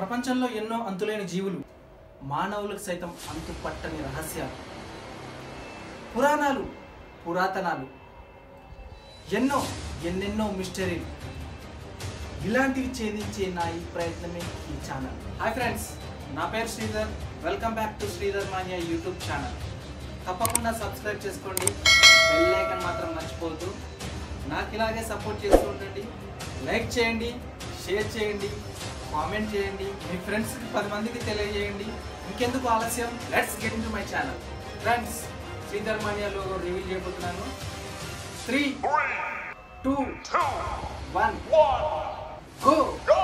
ప్రపంచంలో ఎన్నో అంతులేని జీవులు మానవులకు సైతం అంతు పట్టని రహస్యాలు పురాణాలు పురాతనాలు ఎన్నో ఎన్నెన్నో మిస్టరీలు ఇలాంటివి ఛేదించే నా ఈ ప్రయత్నమే ఈ ఛానల్ హాయ్ ఫ్రెండ్స్ నా పేరు Sridhar welcome back to Sridhar Manya YouTube channel తప్పకుండా సబ్స్క్రైబ్ చేసుకోండి బెల్ ఐకాన్ మాత్రం మర్చిపోవద్దు నాకు ఇలాగే సపోర్ట్ చేస్తూ ఉండండి లైక్ చేయండి షేర్ చేయండి కామెంట్ చేయండి మీ ఫ్రెండ్స్కి పది మందికి తెలియజేయండి ఇంకెందుకు ఆలస్యం let's get in my channel friends Sridhar Manya logo reveal చేయబోతున్నాను త్రీ టూ వన్ గో